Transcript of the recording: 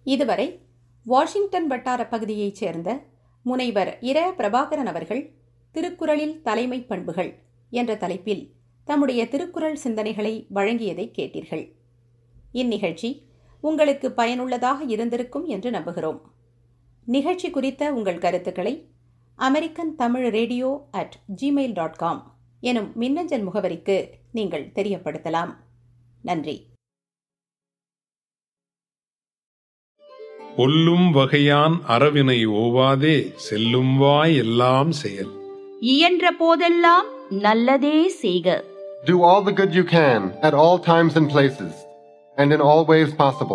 இதுவரை வாஷிங்டன் வட்டார பகுதியைச் சேர்ந்த முனைவர் இர பிரபாகரன் அவர்கள் திருக்குறளில் தலைமை பண்புகள் என்ற தலைப்பில் தம்முடைய திருக்குறள் சிந்தனைகளை வழங்கியதை கேட்டீர்கள் இந்நிகழ்ச்சி உங்களுக்கு பயனுள்ளதாக இருந்திருக்கும் என்று நம்புகிறோம் நிகழ்ச்சி குறித்த உங்கள் கருத்துக்களை American Tamil radio at Gmail dot com எனும் மின்னஞ்சல் முகவரிக்கு நீங்கள் தெரியப்படுத்தலாம் நன்றி ஒல்லும் வகையான் அறவினை ஓவாதே செல்லும் வாய் எல்லாம் செயல் இயன்ற போதெல்லாம் நல்லதே செய்க Do all the good you can at all times and places, and in all ways possible.